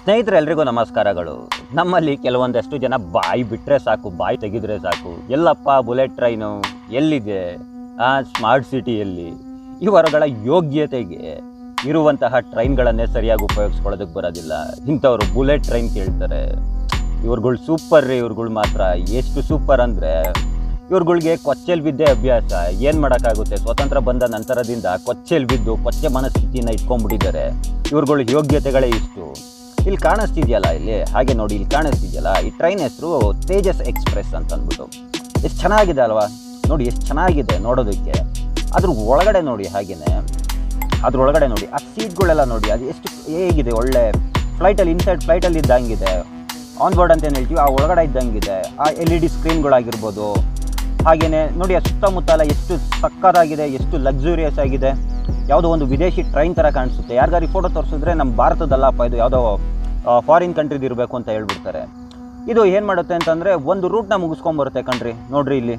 ಸ್ನೇಹಿತರೆ ಎಲ್ರಿಗೂ ನಮಸ್ಕಾರಗಳು ನಮ್ಮಲ್ಲಿ ಕೆಲವೊಂದಷ್ಟು ಜನ ಬಾಯಿ ಬಿಟ್ಟರೆ ಸಾಕು ಬಾಯಿ ತೆಗೆದ್ರೆ ಸಾಕು ಎಲ್ಲಪ್ಪ ಬುಲೆಟ್ ಟ್ರೈನು ಎಲ್ಲಿದೆ ಆ ಸ್ಮಾರ್ಟ್ ಸಿಟಿಯಲ್ಲಿ ಇವರುಗಳ ಯೋಗ್ಯತೆಗೆ ಇರುವಂತಹ ಟ್ರೈನ್ಗಳನ್ನೇ ಸರಿಯಾಗಿ ಉಪಯೋಗಿಸ್ಕೊಳ್ಳೋದಕ್ಕೆ ಬರೋದಿಲ್ಲ ಇಂಥವ್ರು ಬುಲೆಟ್ ಟ್ರೈನ್ ಕೇಳ್ತಾರೆ ಇವ್ರುಗಳು ಸೂಪರ್ ರೀ ಇವ್ರುಗಳು ಮಾತ್ರ ಎಷ್ಟು ಸೂಪರ್ ಅಂದರೆ ಇವ್ರುಗಳಿಗೆ ಕೊಚ್ಚೆಲ್ ಬಿದ್ದೇ ಅಭ್ಯಾಸ ಏನು ಮಾಡೋಕ್ಕಾಗುತ್ತೆ ಸ್ವತಂತ್ರ ಬಂದ ನಂತರದಿಂದ ಕೊಚ್ಚೆಲ್ ಬಿದ್ದು ಕೊಚ್ಚೆ ಮನಸ್ಥಿತಿನ ಇಟ್ಕೊಂಡ್ಬಿಟ್ಟಿದ್ದಾರೆ ಇವ್ರುಗಳ ಯೋಗ್ಯತೆಗಳೇ ಇಷ್ಟು ಇಲ್ಲಿ ಕಾಣಿಸ್ತಿದೆಯಲ್ಲ ಇಲ್ಲಿ ಹಾಗೆ ನೋಡಿ ಇಲ್ಲಿ ಕಾಣಿಸ್ತಿದೆಯಲ್ಲ ಈ ಟ್ರೈನ್ ಹೆಸರು ತೇಜಸ್ ಎಕ್ಸ್ಪ್ರೆಸ್ ಅಂತ ಅಂದ್ಬಿಟ್ಟು ಎಷ್ಟು ಚೆನ್ನಾಗಿದೆ ಅಲ್ವಾ ನೋಡಿ ಎಷ್ಟು ಚೆನ್ನಾಗಿದೆ ನೋಡೋದಕ್ಕೆ ಅದ್ರ ಒಳಗಡೆ ನೋಡಿ ಹಾಗೇನೆ ಅದ್ರ ಒಳಗಡೆ ನೋಡಿ ಆ ಸೀಟ್ಗಳೆಲ್ಲ ನೋಡಿ ಅದು ಎಷ್ಟು ಹೇಗಿದೆ ಒಳ್ಳೆ ಫ್ಲೈಟಲ್ಲಿ ಇನ್ಸೈಡ್ ಫ್ಲೈಟಲ್ಲಿ ಇದ್ದಂಗಿದೆ ಆನ್ ಬೋರ್ಡ್ ಅಂತ ಏನು ಹೇಳ್ತೀವಿ ಆ ಒಳಗಡೆ ಇದ್ದಂಗಿದೆ ಆ ಎಲ್ ಇ ಡಿ ಸ್ಕ್ರೀನ್ಗಳಾಗಿರ್ಬೋದು ಹಾಗೆಯೇ ನೋಡಿ ಆ ಸುತ್ತಮುತ್ತ ಎಲ್ಲ ಎಷ್ಟು ಸಕ್ಕತ್ತಾಗಿದೆ ಎಷ್ಟು ಲಕ್ಸುರಿಯಸ್ ಆಗಿದೆ ಯಾವುದೋ ಒಂದು ವಿದೇಶಿ ಟ್ರೈನ್ ಥರ ಕಾಣಿಸುತ್ತೆ ಯಾರಿಗಾರಿ ಫೋಟೋ ತೋರಿಸಿದ್ರೆ ನಮ್ಮ ಭಾರತದಲ್ಲಪ್ಪ ಇದು ಯಾವುದೋ ಫಾರಿನ್ ಕಂಟ್ರಿದು ಇರಬೇಕು ಅಂತ ಹೇಳ್ಬಿಡ್ತಾರೆ ಇದು ಏನು ಮಾಡುತ್ತೆ ಅಂತಂದರೆ ಒಂದು ರೂಟ್ನ ಮುಗಿಸ್ಕೊಂಬರುತ್ತೆ ಕಣ್ರಿ ನೋಡ್ರಿ ಇಲ್ಲಿ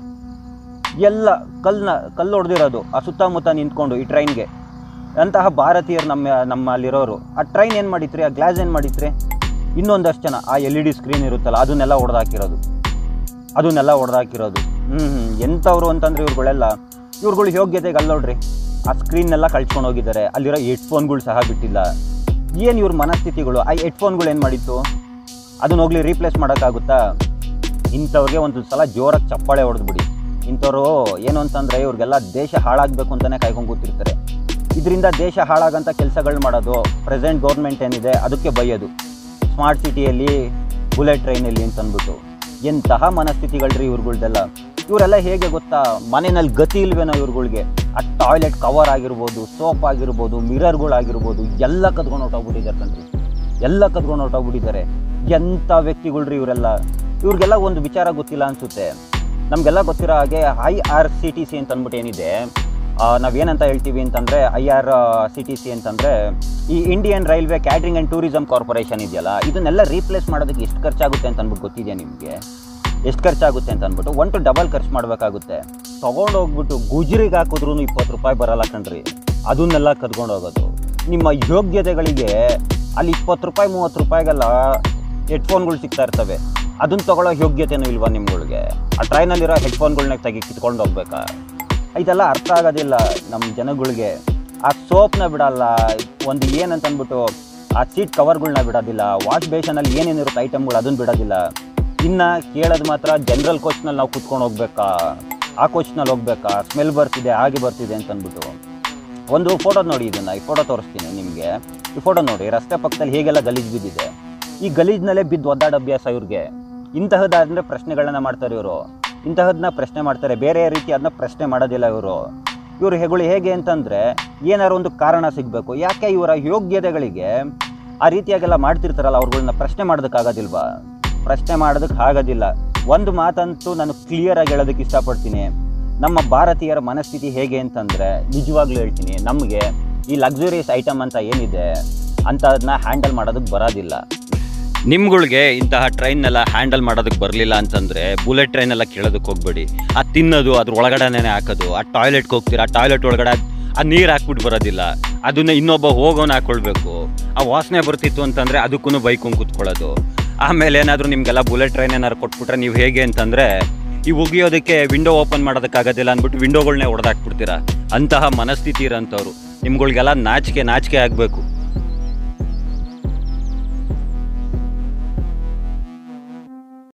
ಎಲ್ಲ ಕಲ್ಲನ್ನ ಕಲ್ಲು ಹೊಡೆದಿರೋದು ಆ ಸುತ್ತಮುತ್ತ ನಿಂತ್ಕೊಂಡು ಈ ಟ್ರೈನ್ಗೆ ಅಂತಹ ಭಾರತೀಯರು ನಮ್ಮ ನಮ್ಮಲ್ಲಿರೋರು ಆ ಟ್ರೈನ್ ಏನು ಮಾಡಿತ್ರಿ ಆ ಗ್ಲಾಸ್ ಏನು ಮಾಡಿತ್ರಿ ಇನ್ನೊಂದಷ್ಟು ಜನ ಆ ಎಲ್ ಇ ಡಿ ಸ್ಕ್ರೀನ್ ಇರುತ್ತಲ್ಲ ಅದನ್ನೆಲ್ಲ ಹೊಡೆದಾಕಿರೋದು ಅದನ್ನೆಲ್ಲ ಹೊಡೆದಾಕಿರೋದು ಹ್ಞೂ ಹ್ಞೂ ಎಂಥವ್ರು ಅಂತಂದ್ರೆ ಇವ್ರುಗಳೆಲ್ಲ ಇವ್ರುಗಳು ಯೋಗ್ಯತೆಗೆ ಅಲ್ಲ ನೋಡ್ರಿ ಆ ಸ್ಕ್ರೀನ್ನೆಲ್ಲ ಕಳ್ಸ್ಕೊಂಡು ಹೋಗಿದ್ದಾರೆ ಅಲ್ಲಿರೋ ಹೆಡ್ಫೋನ್ಗಳು ಸಹ ಬಿಟ್ಟಿಲ್ಲ ಏನು ಇವ್ರ ಮನಸ್ಥಿತಿಗಳು ಆ ಹೆಡ್ಫೋನ್ಗಳು ಏನು ಮಾಡಿತ್ತು ಅದನ್ನ ಹೋಗ್ಲಿ ರೀಪ್ಲೇಸ್ ಮಾಡೋಕ್ಕಾಗುತ್ತಾ ಇಂಥವ್ರಿಗೆ ಒಂದು ಸಲ ಜೋರಾಗಿ ಚಪ್ಪಾಳೆ ಹೊಡೆದ್ಬಿಡಿ ಇಂಥವ್ರು ಏನು ಅಂತಂದರೆ ಇವ್ರಿಗೆಲ್ಲ ದೇಶ ಹಾಳಾಗಬೇಕು ಅಂತಲೇ ಕಾಯ್ಕೊಂಡು ಕೂತಿರ್ತಾರೆ ಇದರಿಂದ ದೇಶ ಹಾಳಾಗಂಥ ಕೆಲಸಗಳು ಮಾಡೋದು ಪ್ರೆಸೆಂಟ್ ಗೌರ್ಮೆಂಟ್ ಏನಿದೆ ಅದಕ್ಕೆ ಬೈಯೋದು ಸ್ಮಾರ್ಟ್ ಸಿಟಿಯಲ್ಲಿ ಬುಲೆಟ್ ಟ್ರೈನಲ್ಲಿ ಅಂತ ಅಂದ್ಬಿಟ್ಟು ಎಂತಹ ಮನಸ್ಥಿತಿಗಳ್ರಿ ಇವ್ರುಗಳ್ದೆಲ್ಲ ಇವರೆಲ್ಲ ಹೇಗೆ ಗೊತ್ತಾ ಮನೆಯಲ್ಲಿ ಗತಿ ಇಲ್ವೇನೋ ಇವ್ರುಗಳಿಗೆ ಆ ಟಾಯ್ಲೆಟ್ ಕವರ್ ಆಗಿರ್ಬೋದು ಸೋಪ್ ಆಗಿರ್ಬೋದು ಮಿರರ್ಗಳಾಗಿರ್ಬೋದು ಎಲ್ಲ ಕದ್ಕೊಂಡು ಹೊಟ್ಟೋಗ್ಬಿಟ್ಟಿದ್ದಾರೆ ಕಣ್ರಿ ಎಲ್ಲ ಕದ್ಕೊಂಡು ಹೊಟ್ಟೋಗ್ಬಿಟ್ಟಿದ್ದಾರೆ ಎಂಥ ವ್ಯಕ್ತಿಗಳ್ರಿ ಇವರೆಲ್ಲ ಇವ್ರಿಗೆಲ್ಲ ಒಂದು ವಿಚಾರ ಗೊತ್ತಿಲ್ಲ ಅನಿಸುತ್ತೆ ನಮಗೆಲ್ಲ ಗೊತ್ತಿರೋ ಹಾಗೆ I R C T C ಅಂತ ಅಂದ್ಬಿಟ್ಟು ಏನಿದೆ ಆ, ನಾವೇನಂತ ಹೇಳ್ತೀವಿ ಅಂತಂದರೆ I R C T C ಅಂತಂದರೆ ಈ Indian railway catering and tourism corporation ಇದೆಯಲ್ಲ ಇದನ್ನೆಲ್ಲ ರೀಪ್ಲೇಸ್ ಮಾಡೋದಕ್ಕೆ ಎಷ್ಟು ಖರ್ಚಾಗುತ್ತೆ ಅಂತ ಅಂದ್ಬಿಟ್ಟು ಗೊತ್ತಿದೆಯಾ ನಿಮಗೆ ಎಷ್ಟು ಖರ್ಚಾಗುತ್ತೆ ಅಂತ ಅಂದ್ಬಿಟ್ಟು ಒನ್ ಟು ಡಬಲ್ ಖರ್ಚು ಮಾಡಬೇಕಾಗುತ್ತೆ ತೊಗೊಂಡೋಗ್ಬಿಟ್ಟು ಗುಜ್ರಿಗೆ ಹಾಕಿದ್ರೂ ಇಪ್ಪತ್ತು ರೂಪಾಯಿ ಬರಲ್ಲ ಕಣ್ರಿ ಅದನ್ನೆಲ್ಲ ಕದ್ಕೊಂಡು ಹೋಗೋದು ನಿಮ್ಮ ಯೋಗ್ಯತೆಗಳಿಗೆ ಅಲ್ಲಿ ಇಪ್ಪತ್ತು ರೂಪಾಯಿ ಮೂವತ್ತು ರೂಪಾಯಿಗೆಲ್ಲ ಹೆಡ್ಫೋನ್ಗಳು ಸಿಗ್ತಾ ಇರ್ತವೆ ಅದನ್ನ ತಗೊಳ್ಳೋ ಯೋಗ್ಯತೆನೂ ಇಲ್ವಾ ನಿಮ್ಗಳಿಗೆ ಆ ಟ್ರೈನಲ್ಲಿರೋ ಹೆಡ್ಫೋನ್ಗಳನ್ನ ತೆಗಿ ಕಿತ್ಕೊಂಡು ಹೋಗ್ಬೇಕಾ ಇದೆಲ್ಲ ಅರ್ಥ ಆಗೋದಿಲ್ಲ ನಮ್ಮ ಜನಗಳಿಗೆ ಆ ಸೋಪ್ನ ಬಿಡಲ್ಲ ಒಂದು ಏನಂತ ಅಂದ್ಬಿಟ್ಟು ಆ ಸೀಟ್ ಕವರ್ಗಳ್ನ ಬಿಡೋದಿಲ್ಲ ವಾಶ್ ಬೇಷನಲ್ಲಿ ಏನೇನಿರುತ್ತೆ ಐಟಮ್ಗಳು ಅದನ್ನು ಬಿಡೋದಿಲ್ಲ ಇನ್ನು ಕೇಳೋದು ಮಾತ್ರ ಜನರಲ್ ಕೋಚ್ನಲ್ಲಿ ನಾವು ಕುತ್ಕೊಂಡು ಹೋಗ್ಬೇಕಾ ಆ ಕೋಚ್ನಲ್ಲಿ ಹೋಗ್ಬೇಕಾ ಸ್ಮೆಲ್ ಬರ್ತಿದೆ ಹಾಗೆ ಬರ್ತಿದೆ ಅಂತ ಅಂದ್ಬಿಟ್ಟು ಒಂದು ಫೋಟೋ ನೋಡಿ ಇದನ್ನು ಈ ಫೋಟೋ ತೋರಿಸ್ತೀನಿ ನಿಮಗೆ ಈ ಫೋಟೋ ನೋಡಿ ರಸ್ತೆ ಪಕ್ಕದಲ್ಲಿ ಹೇಗೆಲ್ಲ ಗಲೀಜು ಬಿದ್ದಿದೆ ಈ ಗಲೀಜ್ನಲ್ಲೇ ಬಿದ್ದು ಒದ್ದಾಡ ಅಭ್ಯಾಸ ಇವ್ರಿಗೆ ಇಂತಹದ್ದಾದ್ರೆ ಪ್ರಶ್ನೆಗಳನ್ನ ಮಾಡ್ತಾರೆ ಇವರು ಇಂತಹದನ್ನ ಪ್ರಶ್ನೆ ಮಾಡ್ತಾರೆ ಬೇರೆ ರೀತಿ ಅದನ್ನ ಪ್ರಶ್ನೆ ಮಾಡೋದಿಲ್ಲ ಇವರು ಇವರು ಹೆಗಳು ಹೇಗೆ ಅಂತಂದರೆ ಏನಾರು ಒಂದು ಕಾರಣ ಸಿಗಬೇಕು ಯಾಕೆ ಇವರ ಯೋಗ್ಯತೆಗಳಿಗೆ ಆ ರೀತಿಯಾಗೆಲ್ಲ ಮಾಡ್ತಿರ್ತಾರಲ್ಲ ಅವ್ರುಗಳನ್ನ ಪ್ರಶ್ನೆ ಮಾಡೋದಕ್ಕಾಗೋದಿಲ್ವಾ ಪ್ರಶ್ನೆ ಮಾಡೋದಕ್ಕೆ ಆಗೋದಿಲ್ಲ ಒಂದು ಮಾತಂತೂ ನಾನು ಕ್ಲಿಯರಾಗಿ ಹೇಳೋದಕ್ಕೆ ಇಷ್ಟಪಡ್ತೀನಿ ನಮ್ಮ ಭಾರತೀಯರ ಮನಸ್ಥಿತಿ ಹೇಗೆ ಅಂತಂದರೆ ನಿಜವಾಗ್ಲೂ ಹೇಳ್ತೀನಿ ನಮಗೆ ಈ ಲಕ್ಸುರಿಯಸ್ ಐಟಮ್ ಅಂತ ಏನಿದೆ ಅಂಥದನ್ನ ಹ್ಯಾಂಡಲ್ ಮಾಡೋದಕ್ಕೆ ಬರೋದಿಲ್ಲ ನಿಮ್ಗಳಿಗೆ ಇಂತಹ ಟ್ರೈನ್ನೆಲ್ಲ ಹ್ಯಾಂಡಲ್ ಮಾಡೋದಕ್ಕೆ ಬರಲಿಲ್ಲ ಅಂತಂದರೆ ಬುಲೆಟ್ ಟ್ರೈನೆಲ್ಲ ಕೇಳೋದಕ್ಕೆ ಹೋಗ್ಬೇಡಿ ಆ ತಿನ್ನೋದು ಅದ್ರ ಒಳಗಡೆನೇ ಹಾಕೋದು ಆ ಟಾಯ್ಲೆಟ್ಗೆ ಹೋಗ್ತೀರಾ ಆ ಟಾಯ್ಲೆಟ್ ಒಳಗಡೆ ಆ ನೀರು ಹಾಕ್ಬಿಟ್ಟು ಬರೋದಿಲ್ಲ ಅದನ್ನ ಇನ್ನೊಬ್ಬ ಹೋಗೋನು ಹಾಕ್ಕೊಳ್ಬೇಕು ಆ ವಾಸನೆ ಬರ್ತಿತ್ತು ಅಂತಂದರೆ ಅದಕ್ಕೂ ಬೈಕೊಂಡು ಕೂತ್ಕೊಳ್ಳೋದು ಆಮೇಲೆ ಏನಾದರೂ ನಿಮಗೆಲ್ಲ ಬುಲೆಟ್ ಟ್ರೈನ್ ಏನಾದ್ರು ಕೊಟ್ಬಿಟ್ರೆ ನೀವು ಹೇಗೆ ಅಂತಂದರೆ ಈ ಉಗಿಯೋದಕ್ಕೆ ವಿಂಡೋ ಓಪನ್ ಮಾಡೋದಕ್ಕಾಗೋದಿಲ್ಲ ಅಂದ್ಬಿಟ್ಟು ವಿಂಡೋಗಳನ್ನೇ ಹೊಡೆದಾಕ್ಬಿಡ್ತೀರಾ ಅಂತಹ ಮನಸ್ಥಿತಿ ಇರೋಂಥವ್ರು ನಿಮ್ಗಳಿಗೆಲ್ಲ ನಾಚಿಕೆ ನಾಚಿಕೆ ಆಗಬೇಕು